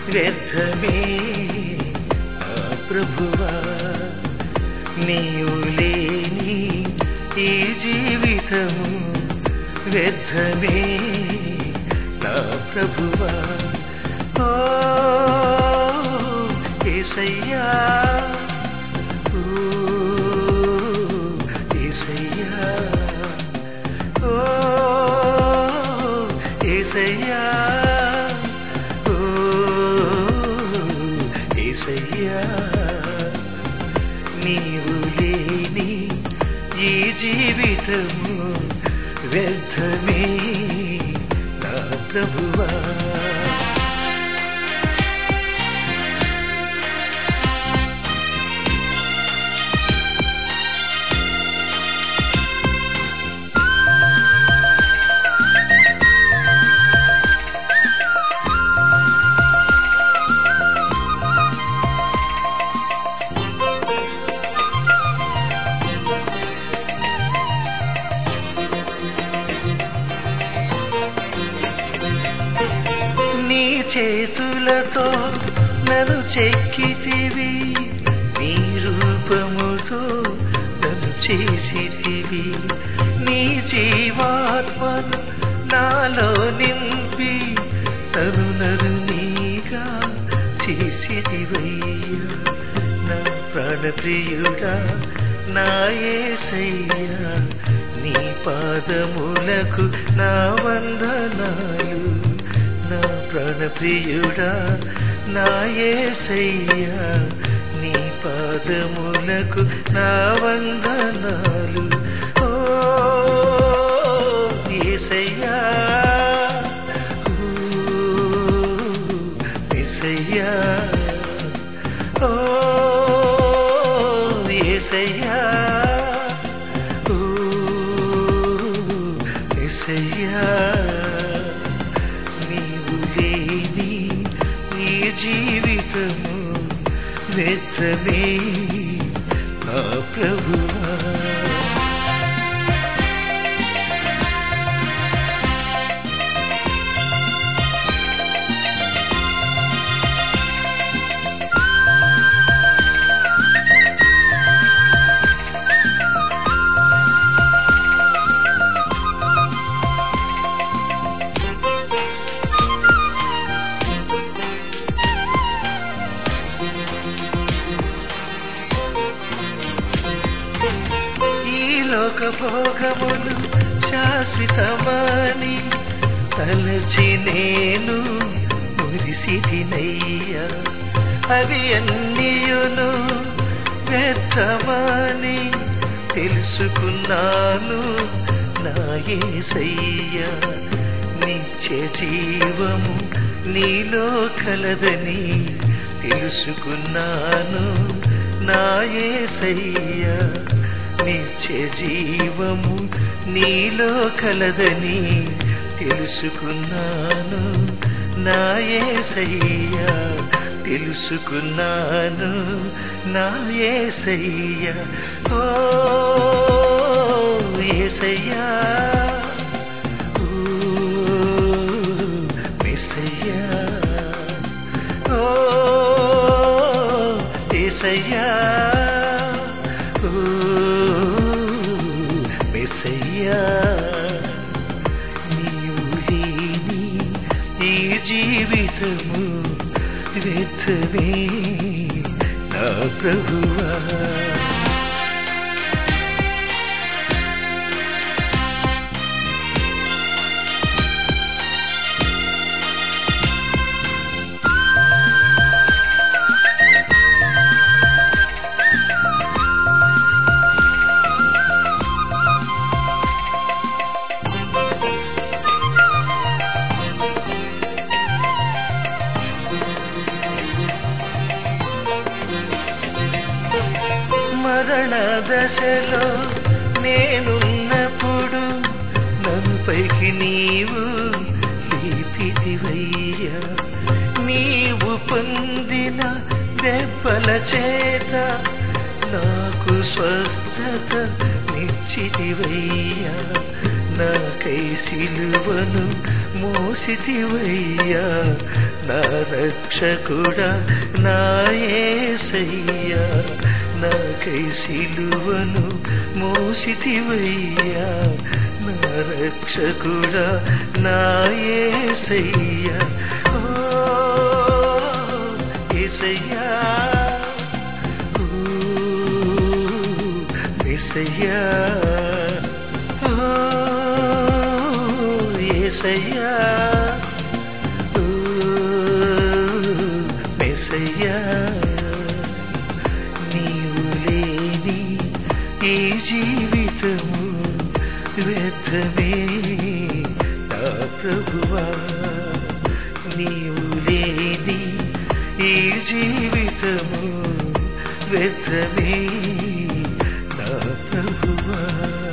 వ్యర్థమే నా ప్రభువా నీవు లేని ఈ జీవితము వ్యర్థమే నా ప్రభువా ఓ ఏసయ్యా ఓ ఏసయ్యా ఓ ఏసయ్యా ఓ ఏసయ్యా నీవు లేని ఈ జీవితము వ్యర్థమే నా ప్రభువా నీ చేతులతో నన్ను చెక్కితివి నీ రూపముతో నన్ను చేసితివి నీ జీవాత్మను నాలో నింపి తను నరు నీగా చేసిదివయ్యా నా ప్రాణప్రియుడా నా యేసయ్యా నీ పాదములకు నా వందనాలు నా ప్రాణప్రియుడా నా యేసయ్యా నీ పాదములకు నా వందనాలు ఓ యేసయ్యా ఓ యేసయ్యా ఓ యేసయ్యా ఓ యేసయ్యా నీవు లేని నీ జీవితము వ్యర్థమే ఆ ప్రభువా ఈ లోక భోగములు శాశ్వతమని తలచి నేను మురిసిదినయ్యా అవి అన్నియును వ్యర్థమని తెలుసుకున్నాను నా యేసయ్యా నిత్య జీవము నీలో కలదని తెలుసుకున్నాను నా యేసయ్యా నిత్య జీవము నీలో కలదని తెలుసుకున్నాను నా యేసయ్యా తెలుసుకున్నాను నా యేసయ్యా ఓ యేసయ్యా ఓ మెస్సయ్యా ఓ యేసయ్యా ఓ మెస్సయ్యా నీవు లేని ఈ జీవితము వ్యర్థమే నా ప్రభువా మరణ దశలో నేనున్నప్పుడు నన్ను పైకి నీవు లేపిదివయ్యా నీవు పొందిన దెబ్బల చేత నాకు స్వస్థత నిచ్చిదివయ్యా నాకై సిలువను మోసిదివయ్యా నా రక్షకుడా నా యేసయ్యా నాకై సిలువను మోసితివయ్యా నా రక్షకుడా నా యేసయ్యా ఓ యేసయ్యా ఓ యేసయ్యా ఓ యేసయ్యా ఓ మెస్సయ్యా నీవు లేని ఈ జీవితము వ్యర్థమే నా ప్రభువా నీవు లేని ఈ జీవితము వ్యర్థమే నా ప్రభువా